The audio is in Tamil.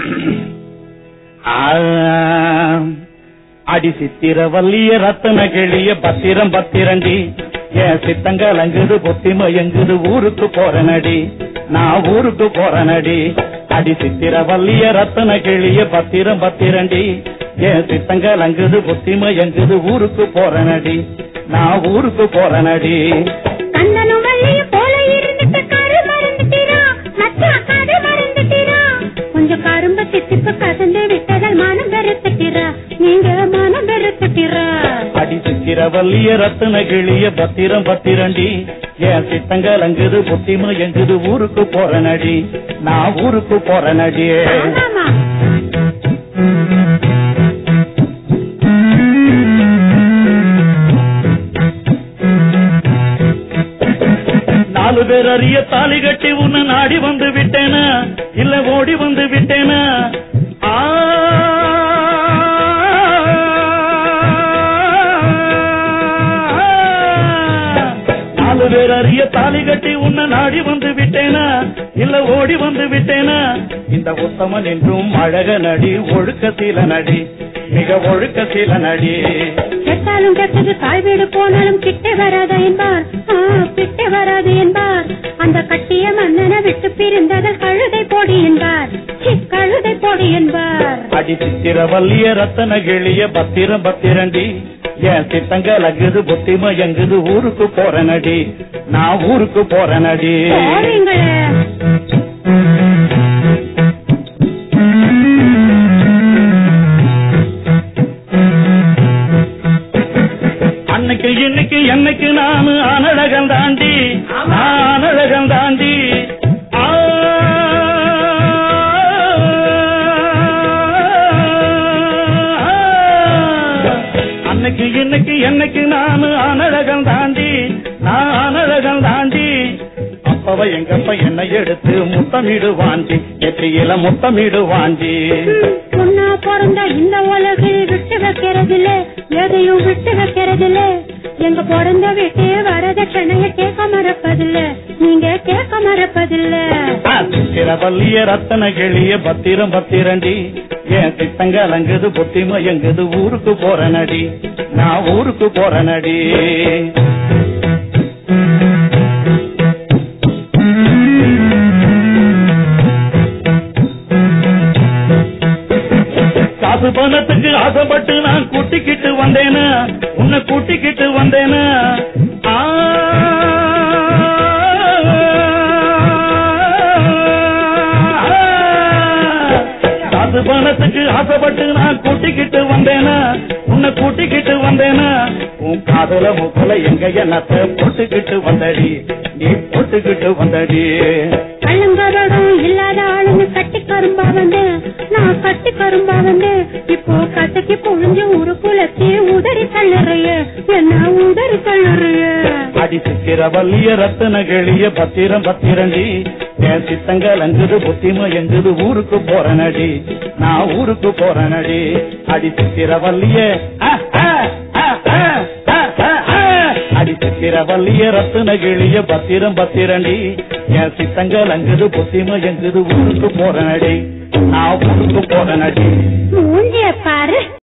ஆம். அடி சித்திர வல்லிய ரத்தன கிளிய பத்திரம் பத்திரண்டி என் சித்தங்கலங்குது பொத்தி மயங்குது ஊருக்கு போறனடி நான் ஊருக்கு போறனடி அடி சித்திர வல்லிய ரத்தன கிளிய பத்திரம் பத்திரண்டி என் சித்தங்கலங்குது பொத்தி மயங்குது ஊருக்கு போறனடி நான் ஊருக்கு போறனடி கண்ணனும் வள்ளியும் போல இருந்துட்டு கரு மறந்துட்டீரா மச்சான் கரு மறந்துட்டீரா கொஞ்சம் கரும்பு சித்திப்பு கசந்து விட்டதால் மனம் வெறுத்துட்டீரா நீங்க மனம் வெறுத்துட்டீரா அடி சித்திர வல்லிய ரத்தன கிளிய பத்திரம் பத்திரண்டி என் சித்தங்கலங்குது பொத்தி மயங்குது ஊருக்கு போறனடி நான் ஊருக்கு போறனடி ஆமாமா நாலு பேர் அறிய தாலி கட்டி உன்னை நாடி வந்து விட்டேனா இல்ல ஓடி வந்து விட்டேனா ஆ. நாலு பேர் அறிய தாலி கட்டி உன்னை நாடி வந்து விட்டேனா இல்ல ஓடி வந்து விட்டேனா இந்த உத்தமன் என்றும் அழக நடி ஒழுக்க சீல நடி மிக ஒழுக்க சீல நடி கெட்டாலும் கெட்டது தாய் வீடு போனாலும் கிட்டே வராது என்பார் ஆ, கிட்டே வராது என்பார் அந்த கட்டிய மன்னனை விட்டு பிரிந்ததில் கழுதை போடி என்பார் சி, கழுதை போடி என்பார் அடி சித்திர வல்லிய ரத்தன கிளிய பத்திரம் பத்திரண்டி என் சித்தங்கள் அங்குது புத்தி மயங்குது ஊருக்கு போறனடி நான் ஊருக்கு போறனடி போவீங்களே அன்னைக்கு இன்னைக்கு என்னைக்கு நானு அனழகம் தாண்டி நான் அனழகம் தாண்டி ஆ. அன்னைக்கு இன்னைக்கு என்னைக்கு நானு அனழகம் தாண்டி நான் அனழகம் தாண்டி அப்பவ எங்கப்ப என்னை எடுத்து முத்தமிடுவாண்டி எத்தியில முத்தமிடுவாண்டி பொண்ணா பிறந்த இந்த உலகில் விட்டு வைக்கிறதில்ல எதையும் விட்டு வைக்கிறதில்ல எங்க பிறந்த வீட்டே வரதட்சணைய கேட்க மறப்பதில்ல நீங்க கேட்க மறப்பதில்ல சித்திர வல்லிய ரத்தன கிளிய பத்திரம் பத்திரண்டி என் சித்தங்க அலங்குது பொத்தி மயங்குது ஊருக்கு போறனடி நான் ஊருக்கு போறனடி காசு பணத்துக்கு ஆசைப்பட்டு நான் கூட்டிக்கிட்டு வந்தேனா உன்னை கூட்டிக்கிட்டு வந்தேனா ஆ. காசு பணத்துக்கு ஆசைப்பட்டு நான் கூட்டிக்கிட்டு வந்தேனா உன்னை கூட்டிக்கிட்டு வந்தேனா உன் காதல முக்கல எங்க எண்ணத்தை போட்டுக்கிட்டு வந்தடி நீ போட்டுக்கிட்டு வந்தடி கள்ளங்கரோடும் இல்லாத ஆளுங்க கட்டி கரும்பா வந்து நான் கட்டி கரும்பா வந்து இப்போ கசக்கி புழிஞ்சு உருக்குலத்தி உதறி தள்ளுறைய என்ன உதறி தள்ளுறைய அடி சித்திர வல்லிய ரத்தன கிளிய பத்திரம் பத்திரண்டி என் சித்தங்கள் அங்குது புத்திம எங்குது ஊருக்கு போறனடி நான் ஊருக்கு போறனடி அடி சித்திர வல்லிய ஆ, ஆ, ஆ, ஆ, ஆ, ஆ, ஆ. அடி சித்திர வல்லிய ரத்தன கிளிய பத்திரம் பத்திரண்டி என் சித்தங்கள் அங்குது புத்திம எங்குது ஊருக்கு போறனடி நான் ஊருக்கு போறனடி மூஞ்சிய பாரு